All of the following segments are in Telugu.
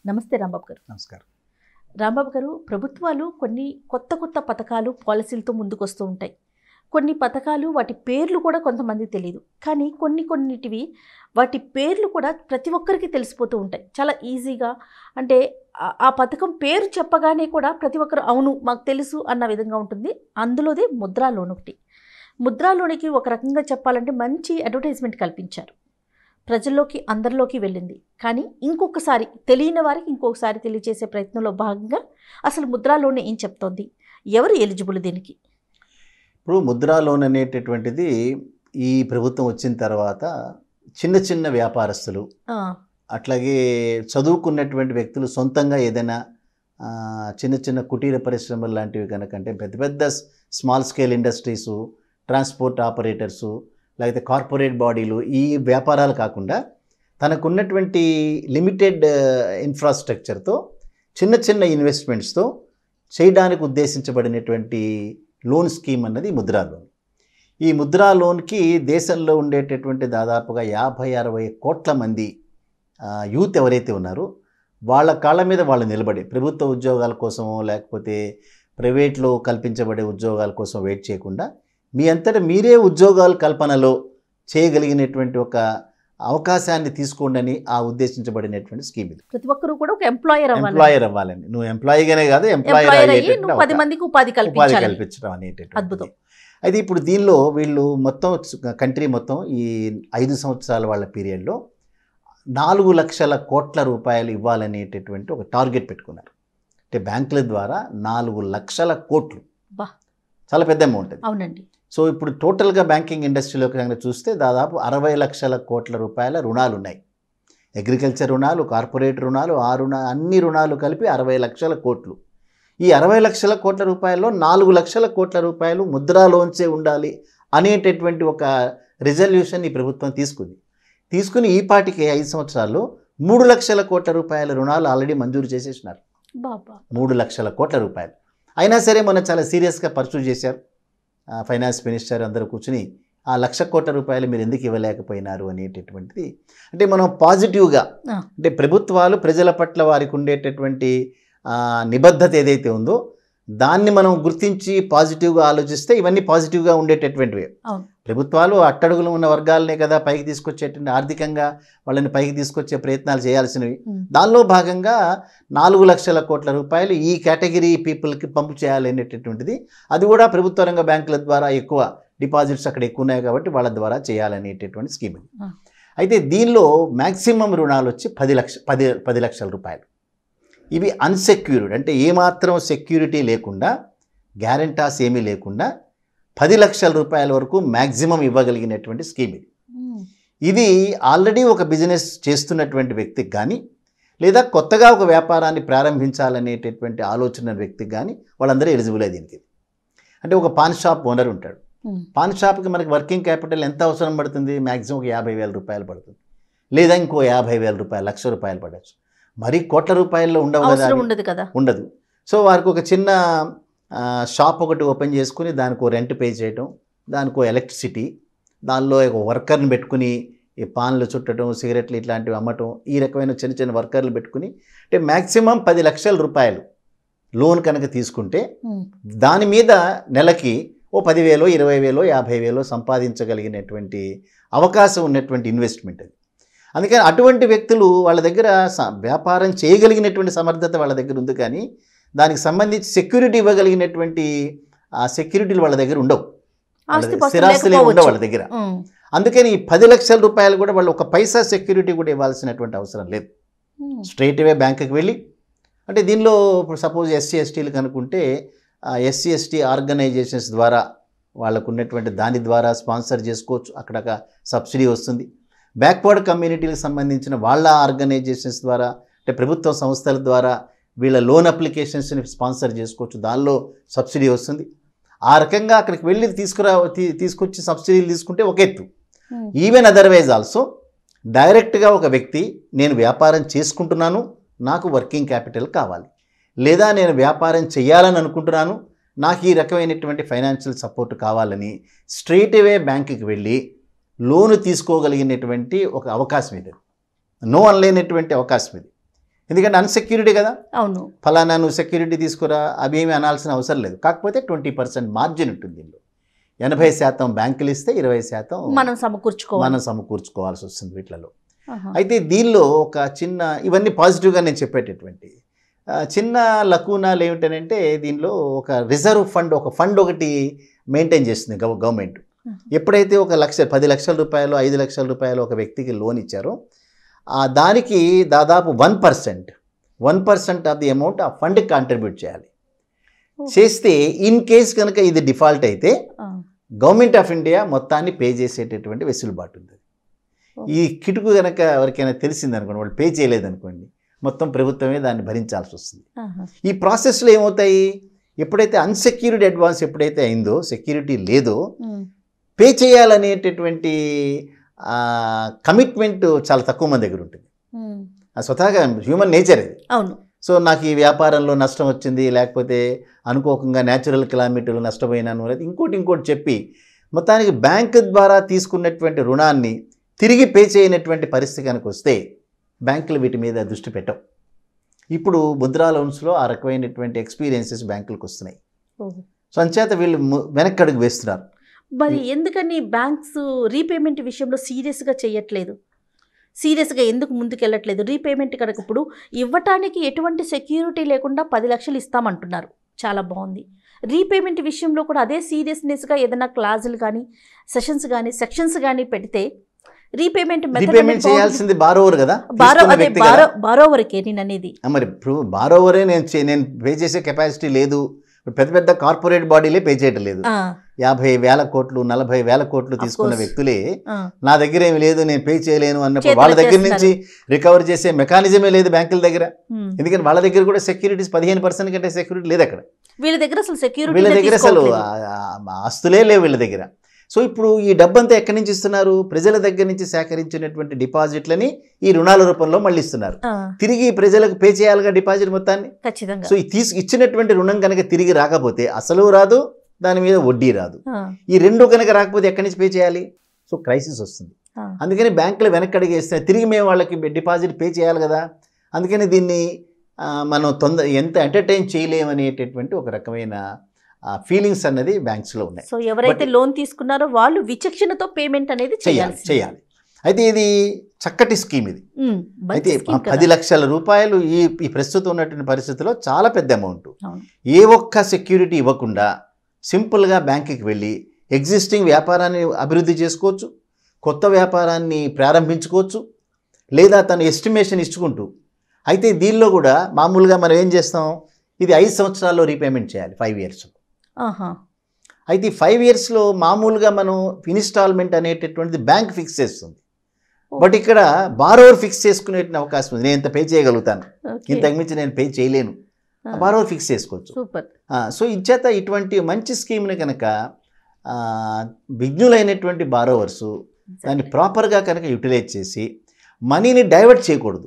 నమస్తే రాంబాబు గారు నమస్కారం రాంబాబు గారు ప్రభుత్వాలు కొన్ని కొత్త కొత్త పథకాలు పాలసీలతో ముందుకొస్తూ ఉంటాయి కొన్ని పథకాలు వాటి పేర్లు కూడా కొంతమంది తెలియదు కానీ కొన్ని కొన్నిటివి వాటి పేర్లు కూడా ప్రతి ఒక్కరికి తెలిసిపోతూ ఉంటాయి చాలా ఈజీగా అంటే ఆ- ఆ పథకం పేరు చెప్పగానే కూడా ప్రతి ఒక్కరు అవును మాకు తెలుసు అన్న విధంగా ఉంటుంది అందులోదే ముద్రా లోన్ ఒకటి ముద్రా లోన్కి ఒక రకంగా చెప్పాలంటే మంచి అడ్వర్టైజ్మెంట్ కల్పించారు ప్రజల్లోకి అందరిలోకి వెళ్ళింది కానీ ఇంకొకసారి తెలియని వారికి ఇంకొకసారి తెలియజేసే ప్రయత్నంలో భాగంగా అసలు ముద్రా లోన్ ఏం చెప్తోంది ఎవరు ఎలిజిబుల్ దీనికి ఇప్పుడు ముద్రా లోన్ అనేటటువంటిది ఈ ప్రభుత్వం వచ్చిన తర్వాత చిన్న చిన్న వ్యాపారస్తులు ఆ, అట్లాగే చదువుకున్నటువంటి వ్యక్తులు సొంతంగా ఏదైనా ఆ, చిన్న చిన్న కుటీర పరిశ్రమలు లాంటివి కనుక అంటే పెద్ద పెద్ద small scale industries transport operators లేకపోతే కార్పొరేట్ బాడీలు ఈ వ్యాపారాలు కాకుండా తనకున్నటువంటి లిమిటెడ్ ఇన్ఫ్రాస్ట్రక్చర్తో చిన్న చిన్న ఇన్వెస్ట్మెంట్స్తో చేయడానికి ఉద్దేశించబడినటువంటి లోన్ స్కీమ్ అన్నది ముద్రా లోన్ ఈ ముద్రా లోన్కి దేశంలో ఉండేటటువంటి దాదాపుగా యాభై అరవై కోట్ల మంది ఆ, యూత్ ఎవరైతే ఉన్నారో వాళ్ళ కాళ్ళ మీద వాళ్ళు నిలబడి ప్రభుత్వ ఉద్యోగాల కోసమో లేకపోతే ప్రైవేట్లో కల్పించబడే ఉద్యోగాల కోసం వెయిట్ చేయకుండా మీ అంతటా మీరే ఉద్యోగాల కల్పనలో చేయగలిగినటువంటి ఒక అవకాశాన్ని తీసుకోండి అని ఆ ఉద్దేశించబడినటువంటి స్కీమ్ ఇది ప్రతి ఒక్కరు కూడా ఒక ఎంప్లాయర్ అవ్వాలి ఎంప్లాయర్ అవ్వాలండి నువ్వు ఎంప్లాయీగానే కాదు ఎంప్లాయర్ ఎంప్లాయర్ అయ్యి అయ్యేటటువంటి నువ్వు పది అవకాశం. మందికి ఉపాధి ఉపాధి కల్పించాలి కల్పించడం అనేటటువంటి అద్భుతం. అయితే ఇప్పుడు దీనిలో వీళ్ళు మొత్తం కంట్రీ మొత్తం ఈ ఐదు సంవత్సరాల వాళ్ళ పీరియడ్లో నాలుగు లక్షల కోట్ల రూపాయలు ఇవ్వాలనేటటువంటి ఒక టార్గెట్ పెట్టుకున్నారు అంటే బ్యాంకుల ద్వారా నాలుగు లక్షల కోట్లు బా. చాలా పెద్ద అమౌంట్ అది అవునండి సో ఇప్పుడు టోటల్గా బ్యాంకింగ్ ఇండస్ట్రీలో కనుక చూస్తే దాదాపు అరవై లక్షల కోట్ల రూపాయల రుణాలు ఉన్నాయి అగ్రికల్చర్ రుణాలు కార్పొరేట్ రుణాలు ఆ రుణ అన్ని రుణాలు కలిపి అరవై లక్షల కోట్లు ఈ అరవై లక్షల కోట్ల రూపాయల్లో నాలుగు లక్షల కోట్ల రూపాయలు ముద్రా లోన్సే ఉండాలి అనేటటువంటి ఒక రిజల్యూషన్ ఈ ప్రభుత్వం తీసుకుంది తీసుకుని ఈ పాటికి ఐదు సంవత్సరాల్లో మూడు లక్షల కోట్ల రూపాయల రుణాలు ఆల్రెడీ మంజూరు చేసేసినారు బాబా మూడు లక్షల కోట్ల రూపాయలు అయినా సరే మొన్న చాలా సీరియస్గా పర్సూ చేశారు ఆ, ఫైనాన్స్ మినిస్టర్ అందరూ కూర్చుని ఆ లక్ష కోట్ల రూపాయలు మీరు ఎందుకు ఇవ్వలేకపోయినారు అనేటటువంటిది అంటే మనం పాజిటివ్గా ఆ. అంటే ప్రభుత్వాలు ప్రజల పట్ల వారికి ఉండేటటువంటి ఆ, నిబద్ధత ఏదైతే ఉందో దాన్ని మనం గుర్తించి పాజిటివ్గా ఆలోచిస్తే ఇవన్నీ పాజిటివ్గా ఉండేటటువంటివి అవును. ప్రభుత్వాలు అట్టడుగులు ఉన్న వర్గాలనే కదా పైకి తీసుకొచ్చేటువంటి ఆర్థికంగా వాళ్ళని పైకి తీసుకొచ్చే ప్రయత్నాలు చేయాల్సినవి ఉమ్. దానిలో భాగంగా నాలుగు లక్షల కోట్ల రూపాయలు ఈ కేటగిరీ పీపుల్కి పంపు చేయాలనేటటువంటిది అది కూడా ప్రభుత్వ రంగ బ్యాంకుల ద్వారా ఎక్కువ డిపాజిట్స్ అక్కడ ఎక్కువ ఉన్నాయి కాబట్టి వాళ్ళ ద్వారా చేయాలనేటటువంటి స్కీమ్ ఇది ఆ. అయితే దీనిలో మ్యాక్సిమం రుణాలు వచ్చి పది లక్ష పది పది లక్షల రూపాయలు ఇవి అన్సెక్యూర్డ్ అంటే ఏమాత్రం సెక్యూరిటీ లేకుండా గ్యారెంటాస్ ఏమీ లేకుండా పది లక్షల రూపాయల వరకు మ్యాక్సిమం ఇవ్వగలిగినటువంటి స్కీమ్ ఇది ఉమ్. ఇది ఆల్రెడీ ఒక బిజినెస్ చేస్తున్నటువంటి వ్యక్తికి కానీ లేదా కొత్తగా ఒక వ్యాపారాన్ని ప్రారంభించాలనేటటువంటి ఆలోచన వ్యక్తికి కానీ వాళ్ళందరూ ఎలిజిబుల్ దీనికి అంటే ఒక పాన్ షాప్ ఓనర్ ఉంటాడు ఉమ్. పాన్ షాప్కి మనకి వర్కింగ్ క్యాపిటల్ ఎంత అవసరం పడుతుంది మ్యాక్సిమం ఒక యాభై వేల రూపాయలు పడుతుంది లేదా ఇంకో యాభై వేల రూపాయలు లక్ష రూపాయలు పడవచ్చు మరి కోట్ల రూపాయల్లో ఉండవు కదా అవసరం అవి. ఉండదు కదా ఉండదు సో వారికి ఒక చిన్న ఆ, షాప్ ఒకటి ఓపెన్ చేసుకుని దానికి రెంట్ పే చేయటం దానికి ఎలక్ట్రిసిటీ దానిలో ఒక వర్కర్ని పెట్టుకుని ఈ పాన్లు చుట్టడం సిగరెట్లు ఇట్లాంటివి అమ్మటం ఈ రకమైన చిన్న చిన్న వర్కర్లు పెట్టుకుని అంటే మ్యాక్సిమం పది లక్షల రూపాయలు లోన్ కనుక తీసుకుంటే ఉమ్. దాని మీద నెలకి ఓ పదివేలో ఇరవై వేలో యాభై వేలో సంపాదించగలిగినటువంటి అవకాశం ఉన్నటువంటి ఇన్వెస్ట్మెంట్ అది అందుకని అటువంటి వ్యక్తులు వాళ్ళ దగ్గర స- వ్యాపారం చేయగలిగినటువంటి సమర్థత వాళ్ళ దగ్గర ఉంది కానీ దానికి సంబంధించి సెక్యూరిటీ ఇవ్వగలిగినటువంటి ఆ సెక్యూరిటీలు వాళ్ళ దగ్గర ఉండవు వాళ్ళ ఆస్తి దగ్గర పాస్తులు స్థిరాస్తులు ఏమి ఉండవు వాళ్ళ లేకపోవచ్చు. దగ్గర ఉమ్. అందుకని ఈ పది లక్షల రూపాయలు కూడా వాళ్ళు ఒక పైసా సెక్యూరిటీ కూడా ఇవ్వాల్సినటువంటి అవసరం లేదు ఉమ్. స్ట్రైట్ అవే బ్యాంకుకి వెళ్ళి అంటే దీనిలో ఇప్పుడు సపోజ్ ఎస్సీ ఎస్టీలు కనుక్కుంటే ఎస్సీ ఎస్టీ ఆర్గనైజేషన్స్ ద్వారా వాళ్ళకు ఉన్నటువంటి దాని ద్వారా స్పాన్సర్ చేసుకోవచ్చు అక్కడ సబ్సిడీ వస్తుంది బ్యాక్వర్డ్ కమ్యూనిటీలకు సంబంధించిన వాళ్ళ ఆర్గనైజేషన్స్ ద్వారా అంటే ప్రభుత్వ సంస్థల ద్వారా వీళ్ళ లోన్ అప్లికేషన్స్ని స్పాన్సర్ చేసుకోవచ్చు దానిలో సబ్సిడీ వస్తుంది ఆ రకంగా అక్కడికి వెళ్ళి తీసుకురా తీ- తీసుకొచ్చి సబ్సిడీలు తీసుకుంటే ఒక ఎత్తు ఉమ్. ఈవెన్ అదర్వైజ్ ఆల్సో డైరెక్ట్గా ఒక వ్యక్తి నేను వ్యాపారం చేసుకుంటున్నాను నాకు వర్కింగ్ క్యాపిటల్ కావాలి లేదా నేను వ్యాపారం చేయాలని అనుకుంటున్నాను నాకు ఈ రకమైనటువంటి ఫైనాన్షియల్ సపోర్ట్ కావాలని స్ట్రైట్ అవే బ్యాంకుకి వెళ్ళి లోను తీసుకోగలిగినటువంటి ఒక అవకాశం ఇది నో అనలేనటువంటి అవకాశం ఇది ఎందుకంటే అన్సెక్యూరిటీ కదా అవును ఫలానా నువ్వు సెక్యూరిటీ తీసుకురా అవి ఏమీ అనాల్సిన అవసరం లేదు కాకపోతే ట్వంటీ పర్సెంట్ మార్జిన్ ఉంటుంది దీనిలో ఎనభై శాతం బ్యాంకులు ఇస్తే ఇరవై శాతం మనం సమకూర్చుకోవాలి మనం సమకూర్చుకోవాల్సి వస్తుంది వీటిలలో ఆహా. అయితే దీనిలో ఒక చిన్న ఇవన్నీ పాజిటివ్గా నేను చెప్పేటటువంటి ఆ, చిన్న లకూనాలు ఏమిటనంటే దీనిలో ఒక రిజర్వ్ ఫండ్ ఒక ఫండ్ ఒకటి మెయింటైన్ చేస్తుంది గవ గవర్నమెంట్ Hmm. ఎప్పుడైతే ఒక లక్ష పది లక్షల రూపాయలు ఐదు లక్షల రూపాయలు ఒక వ్యక్తికి లోన్ ఇచ్చారో ఆ దానికి దాదాపు one percent one percent of the amount ఆ ఫండ్కి కాంట్రిబ్యూట్ చేయాలి ఓహో. చేస్తే ఇన్ కేస్ కనుక ఇది డిఫాల్ట్ అయితే ఆ. గవర్నమెంట్ ఆఫ్ ఇండియా మొత్తాన్ని పే చేసేటటువంటి వెసులుబాటు ఉంది ఓ. ఈ కిటుకు కనుక ఎవరికైనా తెలిసిందనుకోండి వాళ్ళు పే చేయలేదనుకోండి మొత్తం ప్రభుత్వమే దాన్ని భరించాల్సి వస్తుంది ఆహా. ఈ ప్రాసెస్లో ఏమవుతాయి ఎప్పుడైతే అన్సెక్యూరిటీ అడ్వాన్స్ ఎప్పుడైతే అయిందో సెక్యూరిటీ లేదో ఉమ్. పే చేయాలనేటటువంటి కమిట్మెంట్ చాలా తక్కువ మంది దగ్గర ఉంటుంది ఉమ్. ఆ స్వతహాగా హ్యూమన్ నేచర్ ఇది అవును సో నాకు ఈ వ్యాపారంలో నష్టం వచ్చింది లేకపోతే అనుకోకుండా న్యాచురల్ కిలామిటీలు నష్టపోయినాను లేదా ఇంకోటి ఇంకోటి చెప్పి మొత్తానికి బ్యాంక్ ద్వారా తీసుకున్నటువంటి రుణాన్ని తిరిగి పే చేయనటువంటి పరిస్థితి కనుక వస్తే బ్యాంకులు వీటి మీద దృష్టి పెట్టవు ఇప్పుడు ముద్రా లోన్స్లో ఆ రకమైనటువంటి ఎక్స్పీరియన్సెస్ బ్యాంకులకు వస్తున్నాయి ఓహో. సో అంచేత వీళ్ళు ము- వెనక్కి అడుగు వేస్తున్నారు మరి ఎందుకని బ్యాంక్స్ రీపేమెంట్ విషయంలో సీరియస్గా చేయట్లేదు సీరియస్గా ఎందుకు ముందుకెళ్ళట్లేదు రీపేమెంట్ కనుక ఇప్పుడు ఇవ్వటానికి ఎటువంటి సెక్యూరిటీ లేకుండా పది లక్షలు ఇస్తామంటున్నారు చాలా బాగుంది రీపేమెంట్ విషయంలో కూడా అదే సీరియస్నెస్గా ఏదైనా క్లాజులు కానీ సెషన్స్ కానీ సెక్షన్స్ కానీ పెడితే రీపేమెంట్ రీపేమెంట్ చేయాల్సింది బారోవర్ కదా బారో తీసుకున్న అదే వ్యక్తి కదా. బారో బారోవరకే నేను అనేది ఆ, మరి ఇప్పుడు బారోవరే నేను చే- నేను పే చేసే కెపాసిటీ లేదు ఇప్పుడు పెద్ద పెద్ద కార్పొరేట్ బాడీలే పే చేయటం లేదు ఆ, యాభై వేల కోట్లు నలభై వేల కోట్లు Of తీసుకున్న course. వ్యక్తులే ఆ, నా దగ్గర ఏమి లేదు నేను పే చేయలేను అన్నప్పుడు చేతులు వాళ్ళ దగ్గర ఎత్తేస్తున్నారు. నుంచి రికవర్ చేసే మెకానిజమే లేదు బ్యాంకుల దగ్గర ఉమ్. ఎందుకంటే వాళ్ళ దగ్గర కూడా సెక్యూరిటీస్ పదిహేను పర్సెంట్ కంటే సెక్యూరిటీ లేదు అక్కడ వీళ్ళ దగ్గర అసలు సెక్యూరిటీ వీళ్ళ దగ్గర అసలు ఆ- ఆ- ఆస్తులే లేవు వీళ్ళ దగ్గర సో ఇప్పుడు ఈ డబ్బంతా ఎక్కడి నుంచి ఇస్తున్నారు ప్రజల దగ్గర నుంచి సేకరించినటువంటి డిపాజిట్లని ఈ రుణాల రూపంలో మళ్ళీ ఇస్తున్నారు తిరిగి ప్రజలకు పే చేయాలిగా డిపాజిట్ మొత్తాన్ని ఖచ్చితంగా సో ఈ తీసు ఇచ్చినటువంటి రుణం కనుక తిరిగి రాకపోతే అసలు రాదు దాని మీద వడ్డీ రాదు ఆ, ఈ రెండు కనుక రాకపోతే ఎక్కడి నుంచి పే చేయాలి సో క్రైసిస్ వస్తుంది ఆ. అందుకని బ్యాంకులు వెనక్కి అడిగేస్తే తిరిగి మేము వాళ్ళకి డిపాజిట్ పే చేయాలి కదా అందుకని దీన్ని ఆ, మనం తొందర ఎంత ఎంటర్టైన్ చేయలేమనేటటువంటి ఒక రకమైన ఫీలింగ్స్ అన్నది బ్యాంక్స్లో ఉన్నాయి సో ఎవరైతే లోన్ తీసుకున్నారో వాళ్ళు విచక్షణతో పేమెంట్ అనేది చేయాలి చేయాలి చేయాలి అయితే ఇది చక్కటి స్కీమ్ ఇది ఉమ్, మంచి అయితే scheme కదా. పది లక్షల రూపాయలు ఈ ఈ ప్రస్తుతం ఉన్నటువంటి పరిస్థితిలో చాలా పెద్ద అమౌంట్ అవును. ఏ ఒక్క సెక్యూరిటీ ఇవ్వకుండా సింపుల్గా బ్యాంకుకి వెళ్ళి ఎగ్జిస్టింగ్ వ్యాపారాన్ని అభివృద్ధి చేసుకోవచ్చు కొత్త వ్యాపారాన్ని ప్రారంభించుకోవచ్చు లేదా తను ఎస్టిమేషన్ ఇచ్చుకుంటూ అయితే దీనిలో కూడా మామూలుగా మనం ఏం చేస్తాం ఇది ఐదు సంవత్సరాల్లో రీపేమెంట్ చేయాలి ఫైవ్ ఇయర్స్ ఆహా. అయితే ఈ ఫైవ్ ఇయర్స్లో మామూలుగా మనం ఇన్స్టాల్మెంట్ అనేటటువంటిది బ్యాంక్ ఫిక్స్ చేస్తుంది ఓ. బట్ ఇక్కడ బారోవర్ ఫిక్స్ చేసుకునే అవకాశం ఉంది నేను ఇంత పే చేయగలుగుతాను ఓకే. ఇంతకు మించి నేను పే చేయలేను ఆ, బారోవర్ ఫిక్స్ చేసుకోవచ్చు సూపర్ ఆ, సో ఇచ్చేత ఇటువంటి మంచి స్కీమ్ని కనుక ఆ, విజ్ఞులైనటువంటి బారోవర్స్ దాన్ని ప్రాపర్గా కనుక యూటిలైజ్ చేసి మనీని డైవర్ట్ చేయకూడదు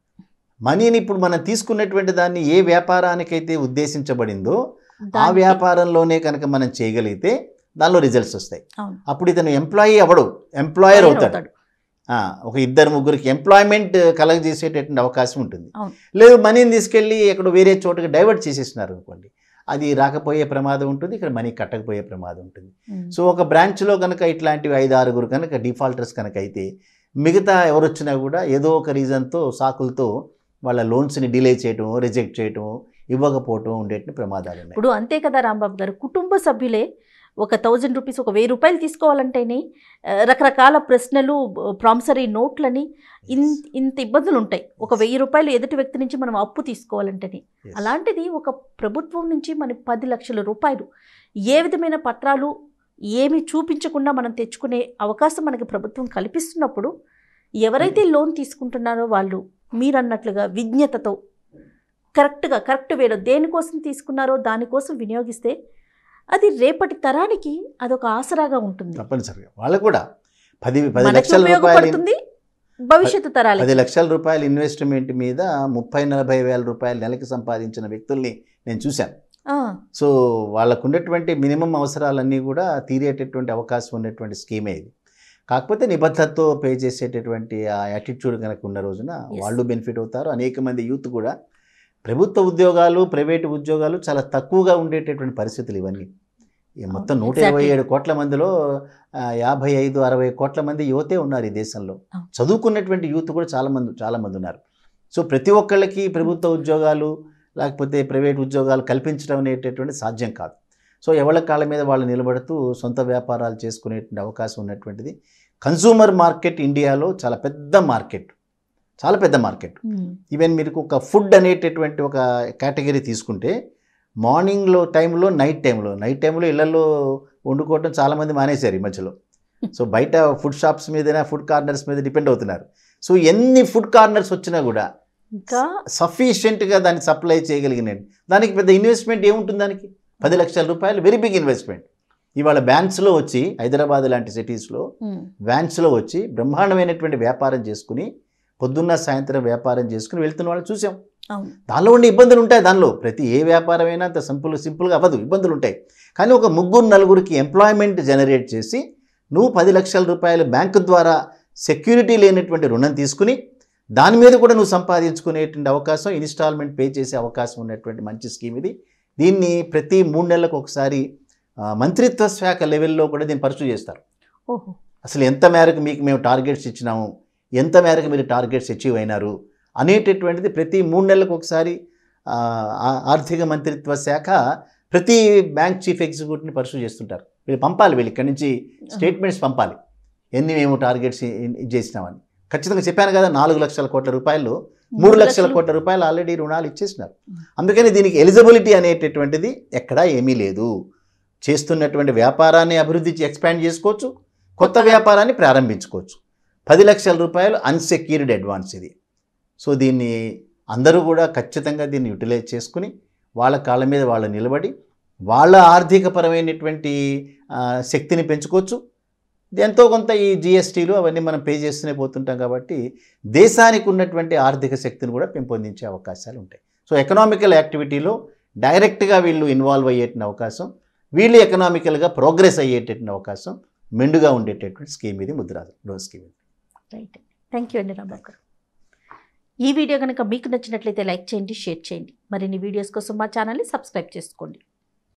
మనీని ఇప్పుడు మనం తీసుకున్నటువంటి దాన్ని ఏ వ్యాపారానికైతే ఉద్దేశించబడిందో ఆ దానికి- వ్యాపారంలోనే కనుక మనం చేయగలిగితే దానిలో రిజల్ట్స్ వస్తాయి అవును. అప్పుడు ఇతను ఎంప్లాయీ అవడు ఎంప్లాయర్ అవుతాడు ఆ, ఒక ఇద్దరు ముగ్గురికి ఎంప్లాయ్మెంట్ కలగజేసేటటువంటి అవకాశం ఉంటుంది అవును. లేదు మనీని తీసుకెళ్ళి ఎక్కడ వేరే చోటుకి డైవర్ట్ చేసేసినారు అనుకోండి అది రాకపోయే ప్రమాదం ఉంటుంది ఇక్కడ మనీ కట్టకపోయే ప్రమాదం ఉంటుంది ఉమ్. సో ఒక బ్రాంచ్లో కనుక ఇట్లాంటివి ఐదు ఆరుగురు కనుక డిఫాల్టర్స్ కనుక అయితే మిగతా ఎవరు వచ్చినా కూడా ఏదో ఒక రీజన్తో సాకులతో వాళ్ళ లోన్స్ని డిలే చేయటం రిజెక్ట్ చేయటం ఇవ్వకపోవటం ఉండేటువంటి ప్రమాదాలు ఉన్నాయి ఇప్పుడు అంతే కదా రాంబాబు గారు కుటుంబ సభ్యులే ఒక థౌజండ్ రూపీస్ ఒక వెయ్యి రూపాయలు తీసుకోవాలంటేనే ఆ, రకరకాల ప్రశ్నలు ప్రామిసరీ నోట్లని ఇన్ ఇంత ఇబ్బందులు ఉంటాయి ఒక వెయ్యి రూపాయలు ఎదుటి వ్యక్తి నుంచి మనం అప్పు తీసుకోవాలంటేనే Yes. అలాంటిది ఒక ప్రభుత్వం నుంచి మన పది లక్షల రూపాయలు ఏ విధమైన పత్రాలు ఏమి చూపించకుండా మనం తెచ్చుకునే అవకాశం మనకి ప్రభుత్వం కల్పిస్తున్నప్పుడు ఎవరైతే లోన్ తీసుకుంటున్నారో వాళ్ళు మీరన్నట్లుగా విజ్ఞతతో కరెక్ట్గా కరెక్ట్ వేలో దేనికోసం తీసుకున్నారో దానికోసం వినియోగిస్తే అది రేపటి తరానికి అదొక ఆసరాగా ఉంటుంది తప్పనిసరిగా వాళ్ళకు కూడా పది పది మనకి లక్షల రూపాయలు ఉపయోగపడుతుంది భవిష్యత్తు తరాలకి పది లక్షల రూపాయల ఇన్వెస్ట్మెంట్ మీద ముప్పై నలభై వేల రూపాయలు నెలకి సంపాదించిన వ్యక్తుల్ని నేను చూశాను ఆ, సో వాళ్ళకు ఉన్నటువంటి మినిమం అవసరాలన్నీ కూడా తీరేటటువంటి అవకాశం ఉన్నటువంటి స్కీమే ఇది కాకపోతే నిబద్ధతతో పే చేసేటటువంటి ఆ యాటిట్యూడ్ కనుక ఉన్న రోజున Yes. వాళ్ళు బెనిఫిట్ అవుతారు అనేక మంది యూత్ కూడా ప్రభుత్వ ఉద్యోగాలు ప్రైవేటు ఉద్యోగాలు చాలా తక్కువగా ఉండేటటువంటి పరిస్థితులు ఇవన్నీ ఈ మొత్తం నూట ఇరవై Exactly. ఏడు కోట్ల మందిలో ఆ, యాభై ఐదు అరవై కోట్ల మంది యువతే ఉన్నారు ఈ దేశంలో అవును. చదువుకున్నటువంటి యూత్ కూడా చాలా మంది చాలా మంది ఉన్నారు సో ప్రతి ఒక్కళ్ళకి ప్రభుత్వ ఉద్యోగాలు లేకపోతే ప్రైవేట్ ఉద్యోగాలు కల్పించడం అనేటటువంటి సాధ్యం కాదు సో ఎవరి కాళ్ళ మీద వాళ్ళు నిలబడుతూ సొంత వ్యాపారాలు చేసుకునేటువంటి అవకాశం ఉన్నటువంటిది కన్సూమర్ మార్కెట్ ఇండియాలో చాలా పెద్ద మార్కెట్ చాలా పెద్ద మార్కెట్ ఉమ్, ఈవెన్ మీరు ఒక ఫుడ్ అనేటటువంటి ఒక కేటగిరీ తీసుకుంటే మార్నింగ్లో టైంలో నైట్ టైంలో నైట్ టైంలో ఇళ్లలో వండుకోవటం చాలామంది మానేశారు ఈ మధ్యలో సో బయట ఫుడ్ షాప్స్ మీదనే ఫుడ్ కార్నర్స్ మీద డిపెండ్ అవుతున్నారు సో ఎన్ని ఫుడ్ కార్నర్స్ వచ్చినా కూడా ఇంకా సఫిషియెంట్గా దాన్ని సప్లై చేయగలిగినండి దానికి పెద్ద ఇన్వెస్ట్మెంట్ ఏముంటుంది దానికి పది లక్షల రూపాయలు వెరీ బిగ్ ఇన్వెస్ట్మెంట్ ఇవాళ బ్యాంక్స్లో వచ్చి హైదరాబాద్ లాంటి సిటీస్లో ఉమ్, వ్యాన్స్లో వచ్చి బ్రహ్మాండమైనటువంటి వ్యాపారం చేసుకుని పొద్దున్న సాయంత్రం వ్యాపారం చేసుకుని వెళ్తున్న వాళ్ళు చూసాం అవును దానిలో ఉండే ఇబ్బందులు ఉంటాయి దానిలో ప్రతి ఏ వ్యాపారమైనా అంత సింపుల్ సింపుల్గా అవ్వదు ఇబ్బందులు ఉంటాయి కానీ ఒక ముగ్గురు నలుగురికి ఎంప్లాయ్మెంట్ జనరేట్ చేసి నువ్వు పది లక్షల రూపాయలు బ్యాంకు ద్వారా సెక్యూరిటీ లేనటువంటి రుణం తీసుకుని దాని మీద కూడా నువ్వు సంపాదించుకునేటువంటి అవకాశం ఇన్స్టాల్మెంట్ పే చేసే అవకాశం ఉన్నటువంటి మంచి స్కీమ్ ఇది దీన్ని ప్రతి మూడు నెలలకు ఒకసారి ఆ, మంత్రిత్వ శాఖ లెవెల్లో కూడా దీన్ని పర్సూ చేస్తారు ఓహో అసలు ఎంత మేరకు మీకు మేము టార్గెట్స్ ఇచ్చినాము ఎంత మేరకు మీరు టార్గెట్స్ అచీవ్ అయినారు అనేటటువంటిది ప్రతి మూడు నెలలకు ఒకసారి ఆ, ఆ- ఆర్థిక మంత్రిత్వ శాఖ ప్రతి బ్యాంక్ చీఫ్ ఎగ్జిక్యూటివ్ని పర్సూ చేస్తుంటారు వీళ్ళు పంపాలి వీళ్ళు ఇక్కడి నుంచి స్టేట్మెంట్స్ పంపాలి ఎన్ని మేము టార్గెట్స్ ఇది చేసినామని ఖచ్చితంగా చెప్పాను కదా నాలుగు లక్షల కోట్ల రూపాయలు మూడు లక్షల కోట్ల రూపాయలు ఆల్రెడీ రుణాలు ఇచ్చేసినారు అందుకని దీనికి ఎలిజిబిలిటీ అనేటటువంటిది ఎక్కడా ఏమీ లేదు చేస్తున్నటువంటి వ్యాపారాన్ని అభివృద్ధి ఎక్స్పాండ్ చేసుకోవచ్చు కొత్త వ్యాపారాన్ని ప్రారంభించుకోవచ్చు పది లక్షల రూపాయలు అన్సెక్యూర్డ్ అడ్వాన్స్ ఇది సో దీన్ని అందరూ కూడా ఖచ్చితంగా దీన్ని యూటిలైజ్ చేసుకుని వాళ్ళ కాళ్ళ మీద వాళ్ళు నిలబడి వాళ్ళ ఆర్థికపరమైనటువంటి ఆ, శక్తిని పెంచుకోవచ్చు ఎంతో కొంత ఈ జిఎస్టీలు అవన్నీ మనం పే చేస్తూనే పోతుంటాం కాబట్టి దేశానికి ఉన్నటువంటి ఆర్థిక శక్తిని కూడా పెంపొందించే అవకాశాలు ఉంటాయి సో ఎకనామికల్ యాక్టివిటీలో డైరెక్ట్గా వీళ్ళు ఇన్వాల్వ్ అయ్యేటువంటి అవకాశం వీళ్ళు ఎకనామికల్గా ప్రోగ్రెస్ అయ్యేటటువంటి అవకాశం మెండుగా ఉండేటటువంటి స్కీమ్ ఇది ముద్రా లోన్ స్కీమ్ ఇది రైట్ థ్యాంక్ యూ అండి రాంబాబు గారు ఈ వీడియో కనుక మీకు నచ్చినట్లయితే లైక్ చేయండి షేర్ చేయండి మరిన్ని వీడియోస్ కోసం మా ఛానల్ని సబ్స్క్రైబ్ చేసుకోండి